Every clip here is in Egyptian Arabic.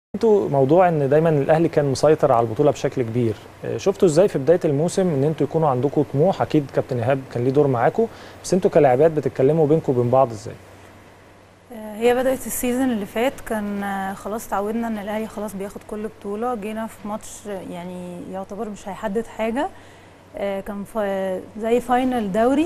انتوا موضوع ان دايما الاهلي كان مسيطر على البطوله بشكل كبير آه، شفتوا ازاي في بدايه الموسم ان انتوا يكونوا عندكم طموح اكيد كابتن ايهاب كان ليه دور معاكم بس انتوا كلاعبات بتتكلموا بينكم وبين بعض ازاي هي بدأت السيزون اللي فات كان آه، خلاص تعودنا ان الاهلي خلاص بياخد كل بطولة جينا في ماتش آه، يعني يعتبر مش هيحدد حاجة آه، كان فا- زي فاينل دوري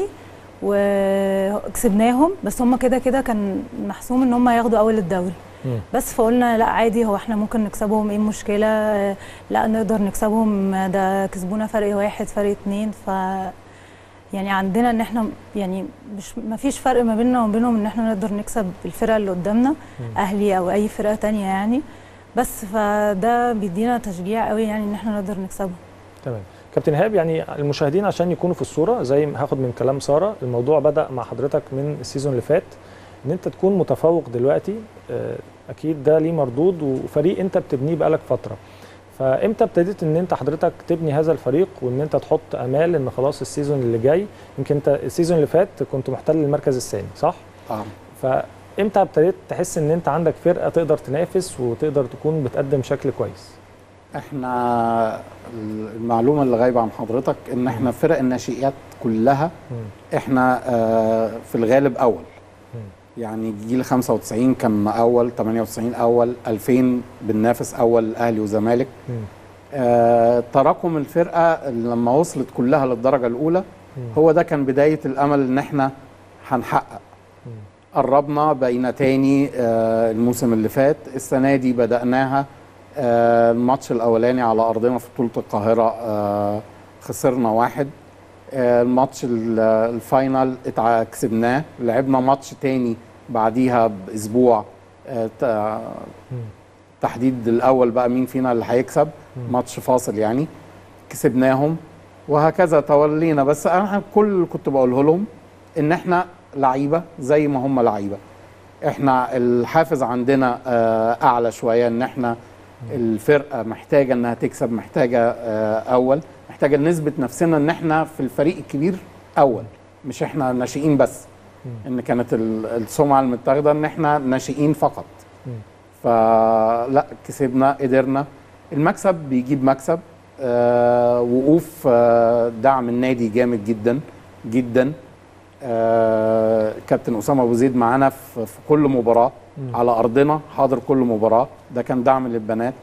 وكسبناهم بس هم كده كده كان محسوم ان هم ياخدوا اول الدوري مم. بس فقلنا لا عادي هو احنا ممكن نكسبهم ايه المشكلة آه، لا نقدر نكسبهم آه، ده كسبونا فرق واحد فرق اتنين ف يعني عندنا ان احنا يعني مش ما فيش فرق ما بيننا وما بينهم ان احنا نقدر نكسب الفرقه اللي قدامنا مم. اهلي او اي فرقه تانية يعني بس فده بيدينا تشجيع قوي يعني ان احنا نقدر نكسبهم تمام كابتن ايهاب يعني المشاهدين عشان يكونوا في الصوره زي ما هاخد من كلام ساره الموضوع بدا مع حضرتك من السيزون اللي فات ان انت تكون متفوق دلوقتي آه، اكيد ده ليه مردود وفريق انت بتبنيه بقالك فتره فامتى ابتديت ان انت حضرتك تبني هذا الفريق وان انت تحط امال ان خلاص السيزون اللي جاي يمكن انت السيزون اللي فات كنت محتل المركز الثاني صح اه فامتى ابتديت تحس ان انت عندك فرقه تقدر تنافس وتقدر تكون بتقدم شكل كويس احنا المعلومه اللي غايبه عن حضرتك ان احنا فرق الناشئات كلها مم. احنا آه، في الغالب اول مم. يعني جيل 95 كان اول 98 اول 2000 بننافس اول اهلي وزمالك مم. آه، تراكم الفرقه لما وصلت كلها للدرجه الاولى مم. هو ده كان بدايه الامل ان احنا هنحقق مم. قربنا بقينا تاني آه، الموسم اللي فات السنه دي بداناها آه، الماتش الاولاني على ارضنا في بطوله القاهره آه، خسرنا واحد آه، الماتش ال- الفاينل اتع- كسبناه لعبنا ماتش تاني بعديها باسبوع آه، ت- مم. تحديد الاول بقى مين فينا اللي هيكسب مم. ماتش فاصل يعني كسبناهم وهكذا تولينا بس انا كل اللي كنت بقوله لهم ان احنا لعيبه زي ما هم لعيبه احنا الحافز عندنا آه، اعلى شويه ان احنا الفرقه محتاجه انها تكسب محتاجه آه، اول محتاجه نثبت نفسنا ان احنا في الفريق الكبير اول مش احنا ناشئين بس مم. ان كانت ال- السمعه المتاخده ان احنا ناشئين فقط مم. فلا كسبنا قدرنا المكسب بيجيب مكسب آه وقوف آه دعم النادي جامد جدا جدا آه كابتن اسامه ابو زيد معانا في, في كل مباراه مم. على ارضنا حاضر كل مباراه ده كان دعم للبنات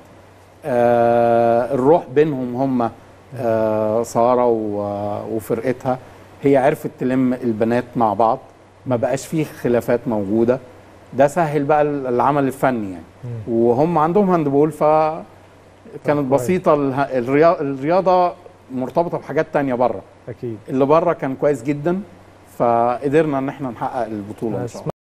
آه الروح بينهم هم آه ساره و- وفرقتها هي عرفت تلم البنات مع بعض ما بقاش فيه خلافات موجوده ده سهل بقى العمل الفني يعني مم. وهم عندهم هاندبول ف كانت كويس. بسيطه اله- الريا- الرياضه مرتبطه بحاجات تانية بره اكيد اللي بره كان كويس جدا فقدرنا ان احنا نحقق البطوله ان شاء الله